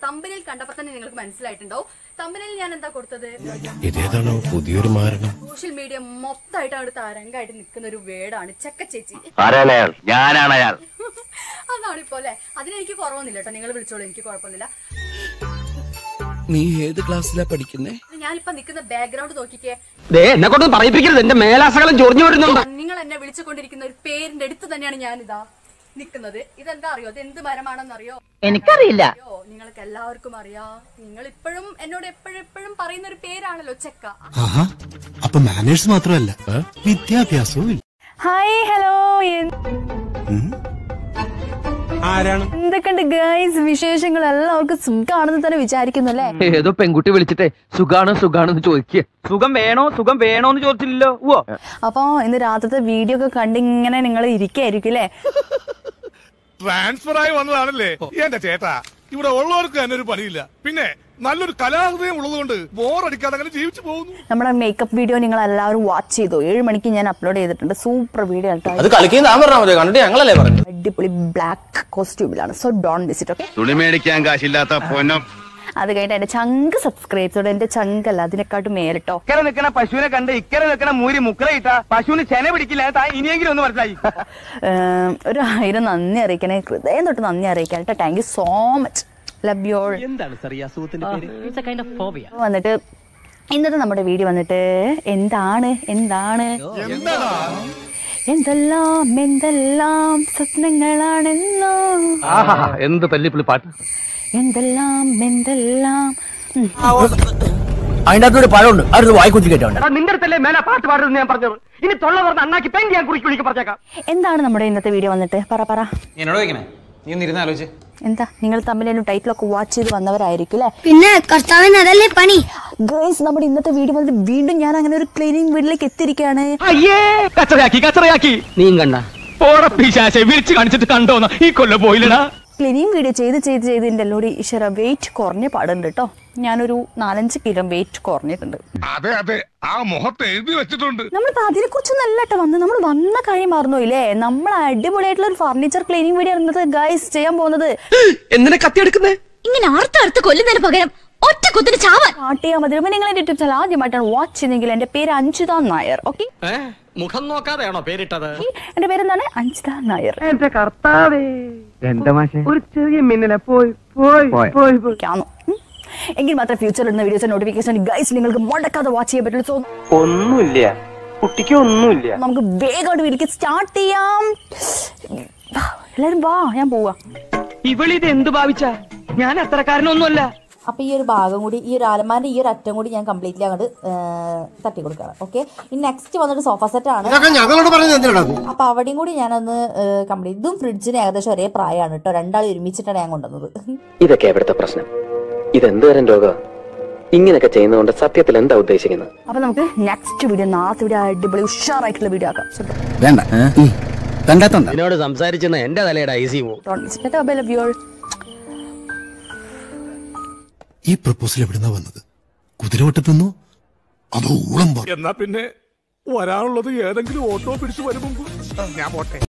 തമ്പനിൽ കണ്ടപ്പോൾ തന്നെ നിങ്ങൾക്ക് മനസ്സിലായിട്ടുണ്ടാവും തമ്പനിൽ ഞാൻ എന്താ കൊടുത്തത് ഇതേതാണോ പുതിയൊരു മാരണം സോഷ്യൽ മീഡിയ മൊത്തമായിട്ട് അവിടെ തരംഗമായിട്ട് നിൽക്കുന്ന ഒരു വേർഡാണ് ചക്ക ചേച്ചി ആരാണ് അയാൾ ഞാനാണ് അയാൾ അതാണ് ഇപ്പോ അല്ലെ അതിനെനിക്ക് കുറവൊന്നുമില്ല കേട്ടോ നിങ്ങൾ വിളിച്ചോളൂ എനിക്ക് കുഴപ്പമൊന്നുമില്ല നീ ഏത് ക്ലാസ്സിലാ പഠിക്കുന്നേ ഞാനിപ്പോ നിൽക്കുന്ന ബാക്ക്ഗ്രൗണ്ട് നോക്കിക്കേ എന്നെ കൊണ്ട് പറയിപ്പിക്കരുത് എന്റെ മേലാസകലം ചൊറിഞ്ഞു വരുന്നുണ്ട് നിങ്ങൾ എന്നെ വിളിച്ചുകൊണ്ടിരിക്കുന്ന ഒരു പേരിന്റെ അടുത്ത് തന്നെയാണ് ഞാനിതാ നിൽക്കുന്നത് ഇതെന്താ അറിയോ ഇത് എന്ത് മരമാണെന്ന് അറിയോ എനിക്കറിയില്ല അറിയോ നിങ്ങൾക്ക് എല്ലാവർക്കും അറിയാം നിങ്ങൾ ഇപ്പോഴും എന്നോട് എപ്പോഴും എപ്പോഴും പറയുന്ന ഒരു പേരാണല്ലോ ചെക്ക ആഹാ അപ്പൊ മാനേഴ്സ് മാത്രമല്ല വിദ്യാഭ്യാസവും ഇല്ല ഹായ് ഹലോ ആരാണ് എന്തൊക്കെയുണ്ട് ഗൈസ് വിശേഷങ്ങൾ എല്ലാവർക്കും സുഖാണെന്ന് തന്നെ വിചാരിക്കുന്നു അല്ലേ ഏതോ പെൺകുട്ടി വിളിച്ചിട്ടേ സുഖാണോ സുഖാണെന്ന് ചോദിക്കുക സുഖം വേണോ സുഖം വേണോ എന്ന് ചോദിച്ചില്ലല്ലോ ഓ അപ്പൊ ഇന്ന് രാത്രിത്തെ വീഡിയോ ഒക്കെ കണ്ട് ഇങ്ങനെ നിങ്ങൾ ഇരിക്കായിരിക്കും അല്ലേ ട്രാൻസ്ഫർ ആയി വന്നതാണല്ലേ എന്റെ ചേട്ടാ ഇവിടെ ഉള്ളവർക്ക് തന്നെ ഒരു പണിയില്ല പിന്നെ നല്ലൊരു കലാഹൃദയം ഉള്ളതുകൊണ്ട് ബോറടിക്കാതെ അങ്ങനെ ജീവിച്ചു പോകുന്നു നമ്മുടെ മേക്കപ്പ് വീഡിയോ നിങ്ങൾ എല്ലാവരും വാച്ച് ചെയ്തു ഏഴ് മണിക്ക് ഞാൻ അപ്ലോഡ് ചെയ്തിട്ടുണ്ട് സൂപ്പർ വീഡിയോ കേട്ടോ അത് കളിക്കുന്ന ഞാൻ പറഞ്ഞാൽ മതി കണ്ടിട്ട് ഞങ്ങളല്ലേ പറഞ്ഞു അടിപൊളി ബ്ലാക്ക് കോസ്റ്റ്യൂമിലാണ് സോ ഡോൺ വിസിറ്റ് ഓക്കെ തുണി മേടിക്കാൻ കാശില്ലാത്ത പൊന്നം അത് കഴിഞ്ഞിട്ട് എന്റെ ചങ്ക് സബ്സ്ക്രൈബ്സോടെ എന്റെ ചങ്കല്ല അതിനെക്കാട്ടും മേലിട്ടോ ഇക്കരെ നിൽക്കണ പശുവിനെ കണ്ട് ഇക്കരെ നിൽക്കണ മൂരി മുക്കറ ഇട്ടാ പശുവിന് ചെന പിടിക്കില്ല താ ഇനിയെങ്കിലും ഒന്ന് മനസ്സിലായി ഏം, ഒരു ആയിരം നന്ദി അറിയിക്കണേ ഹൃദയം തൊട്ട് നന്ദി അറിയിക്കാൻ കേട്ടോ thank you so much love y'all എന്താണ് സാർ ഈ അസുഖത്തിന്റെ പേര് വന്നിട്ട് ഇന്നത്തെ നമ്മുടെ വീഡിയോ വന്നിട്ട് എന്താണ് എന്താണ് എന്തെല്ലാം എന്തെല്ലാം സ്വപ്നങ്ങളാണെന്നോ എന്ത് തല്ലിപ്പുള്ളി പാട്ട് എന്തെല്ലാം എന്തെല്ലാം ഉം. അതിന്റെ അകത്തൊരു പഴമുണ്ട് അത് വായിക്കുത്തി കേട്ടോണ്ട് നിന്റെ അടുത്തല്ലേ മേലെ പാട്ട് പാടുന്നത് ഞാൻ പറഞ്ഞത് ഇനി തൊള്ള പറഞ്ഞ അണ്ണാക്കി പെങ്കി ഞാൻ കുറിക്ക് കുളിക്ക് പറഞ്ഞേക്കാം എന്താണ് നമ്മുടെ ഇന്നത്തെ വീഡിയോ വന്നിട്ട് പറ പറ എന്നോട് ചോദിക്കണേ നീ ഒന്ന് ഇരുന്ന് ആലോചിച്ച് എന്താ നിങ്ങൾ തമ്മിലും ടൈറ്റിലൊക്കെ വാച്ച് ചെയ്ത് വന്നവരായിരിക്കും അല്ലേ പിന്നെ കർത്താവിന് അതല്ലേ പണി ഗേൾസ് നമ്മുടെ ഇന്നത്തെ വീഡിയോ വന്നിട്ട് വീണ്ടും ഞാൻ അങ്ങനെ ഒരു ക്ലീനിങ് വീട്ടിലേക്ക് എത്തിയിരിക്കുകയാണ് അയ്യേ കച്ചറയാക്കി കച്ചറയാക്കി നീ കണ്ട പോട പിശാശെ വിളിച്ച് കാണിച്ചിട്ട് കണ്ടോന്ന് ഈ കൊല്ല പോയില്ലടാ ക്ലീനിങ് വീഡിയോ ചെയ്ത് ചെയ്ത് ചെയ്ത് എൻ്റെ എല്ലോടി ഈശ്വര വെയിറ്റ് കുറഞ്ഞ പാടുണ്ട് കേട്ടോ ഞാനൊരു നാലഞ്ച് കിലോ വെയിറ്റ് കുറഞ്ഞിട്ടുണ്ട് അതെ അതെ ആ മുഖത്ത് എഴുതി വെച്ചിട്ടുണ്ട് നമ്മളിപ്പോ അതിനെ കുറിച്ചൊന്നല്ല കേട്ടോ വന്ന് നമ്മൾ വന്ന കാര്യം മറന്നു ഇല്ലേ നമ്മൾ അടിപൊളിയായിട്ടുള്ള ഒരു ഫർണിച്ചർ ക്ലീനിങ് വീഡിയോ ഇന്നത്തെ ഗൈസ് ചെയ്യാൻ പോകുന്നത് എന്തിനാ കത്തിയെടുക്കുന്നേ ഇങ്ങനെ അർത്ഥം കൊല്ലുന്നതിന് പകരം ഒറ്റ കുത്തിന് ചാവാൻ സ്റ്റാർട്ട് ചെയ്യാൻ മതി നിങ്ങൾ എന്റെ യൂട്യൂബ് ചാനൽ ആദ്യമായിട്ടാണ് വാച്ച് ചെയ്യുന്നെങ്കിൽ എന്റെ പേര് അഞ്ജിത നായർ ഓക്കെ മുഖം നോക്കാതെയാണോ പേരിട്ടത് എന്റെ പേരെന്താണ് അഞ്ജിത നായർ എന്റെ കർത്താവേ എന്താ മാഷെ ഒരു ചെറിയ മിന്നല പോയി പോയി പോയി പോയി ാണോ എങ്കിൽ മാത്രമേ ഫ്യൂച്ചറിൽ ഇടുന്ന വീഡിയോസ് നോട്ടിഫിക്കേഷൻ ഗൈസ് നിങ്ങൾക്ക് മുടക്കാതെ വാച്ച് ചെയ്യാൻ പറ്റുള്ളൂ സോ ഒന്നുമില്ല കുട്ടിക്ക് ഒന്നുമില്ല നമുക്ക് വേഗമായിട്ട് വീട്ടിലേക്ക് സ്റ്റാർട്ട് ചെയ്യാം വാ, എല്ലാരും വാ ഞാൻ പോവാ ഇവളിത് എന്ത് ഭാവിച്ച ഞാൻ അത്രക്കാരനൊന്നുമല്ല അപ്പൊ ഈ ഒരു ഭാഗം കൂടി ഈ ഒരു അലമാരിന്റെ ഈ ഒരു അറ്റം കൂടി ഞാൻ കംപ്ലീറ്റ്ലി അങ്ങോട്ട് തട്ടി കൊടുക്കണം ഓക്കെ ഇനി നെക്സ്റ്റ് വന്നിട്ട് സോഫ സെറ്റ് ആണ് ഇതൊക്കെ ഞങ്ങളോട് പറഞ്ഞത് എന്തിനാ അപ്പൊ അവിടെയും കൂടി ഞാനൊന്ന് കംപ്ലീറ്റ് ഇതും ഫ്രിഡ്ജിന് ഏകദേശം ഒരേ പ്രായമാണ് കേട്ടോ രണ്ടാളും ഒരുമിച്ചിട്ടാണ് ഞാൻ കൊണ്ടുവന്നത് ഇതൊക്കെ എവിടുത്തെ പ്രശ്നം ഇതെന്ത് തരം രോഗം ഇങ്ങനെയൊക്കെ ചെയ്യുന്നതുകൊണ്ട് സത്യത്തിൽ എന്താ ഉദ്ദേശിക്കുന്നത് അപ്പൊ നമുക്ക് നെക്സ്റ്റ് വീഡിയോ നാളത്തെ വീഡിയോ അടിപൊളി ഉഷാറായിട്ടുള്ള വീഡിയോ ആക്കാം So, വേണ്ട കണ്ടാത്തണ്ട എന്നോട് സംസാരിച്ചെന്ന് എന്റെ തലയുടെ ഐ സി പോകും don't miss it. Bye, love you all. ഈ പ്രപ്പോസൽ എവിടുന്നാ വന്നത് കുതിരവട്ടത്തുനിന്നോ അതോ ഊളം എന്നാ പിന്നെ വരാനുള്ളത് ഏതെങ്കിലും ഓട്ടോ പിടിച്ചു വരും മുമ്പ് ഞാൻ പോട്ടെ